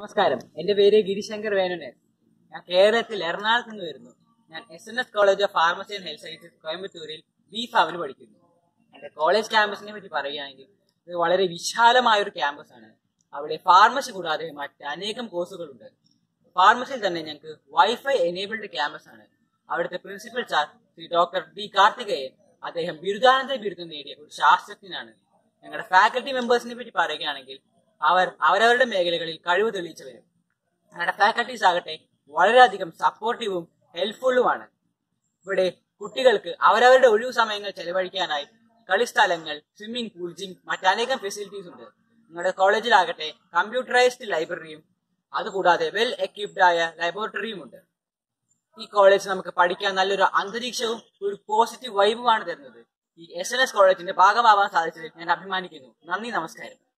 നമസ്കാരം എന്റെ പേര് ഗിരിശങ്കർ വേണുനേർ ഞാൻ കേരളത്തിൽ എറണാകുളത്ത് നിന്ന് വരുന്നു ഞാൻ S N S college of pharmacy and health sciences കോയമ്പത്തൂരിൽ ബി ഫാമിന് പഠിക്കുന്നു എന്റെ കോളേജ് ക്യാമ്പസിനെ പറ്റി പറയുകയാണെങ്കിൽ ഇത് വളരെ വിശാലമായ ഒരു ക്യാമ്പസ് ആണ് അവിടെ ഫാർമസി കൂടാതെ മറ്റ് അനേകം കോഴ്സുകളുണ്ട് ഫാർമസിയിൽ തന്നെ ഞങ്ങൾക്ക് വൈഫൈ എനേബിൾഡ് ക്യാമ്പസ് ആണ് അവിടുത്തെ principal sir Shri doctor D Karthikeyan അദ്ദേഹം ബിരുദാനന്തര ബിരുദം നേടിയ ഒരു ശാസ്ത്രജ്ഞനാണ് ഞങ്ങളുടെ ഫാക്കൽറ്റി മെമ്പേഴ്സിനെ പറ്റി പറയുകയാണെങ്കിൽ അവർ അവരവരുടെ മേഖലകളിൽ കഴിവ് തെളിയിച്ചവരും ഞങ്ങളുടെ ഫാക്കൽറ്റീസ് ആകട്ടെ വളരെയധികം സപ്പോർട്ടീവും ഹെൽപ്ഫുള്ളുമാണ് ഇവിടെ കുട്ടികൾക്ക് അവരവരുടെ ഒഴിവു സമയങ്ങൾ ചെലവഴിക്കാനായി കളിസ്ഥലങ്ങൾ സ്വിമ്മിംഗ് പൂൾ ജിം മറ്റനേകം ഫെസിലിറ്റീസ് ഉണ്ട് നിങ്ങളുടെ കോളേജിലാകട്ടെ കമ്പ്യൂട്ടറൈസ്ഡ് ലൈബ്രറിയും അതുകൂടാതെ വെൽ എക്യുപ്ഡ് ആയ ലബോറട്ടറിയും ഉണ്ട് ഈ കോളേജ് നമുക്ക് പഠിക്കാൻ നല്ലൊരു അന്തരീക്ഷവും ഒരു പോസിറ്റീവ് വൈബുമാണ് തരുന്നത് ഈ എസ് എൻ എസ് കോളേജിന്റെ ഭാഗമാവാൻ സാധിച്ചതിൽ ഞാൻ അഭിമാനിക്കുന്നു നന്ദി നമസ്കാരം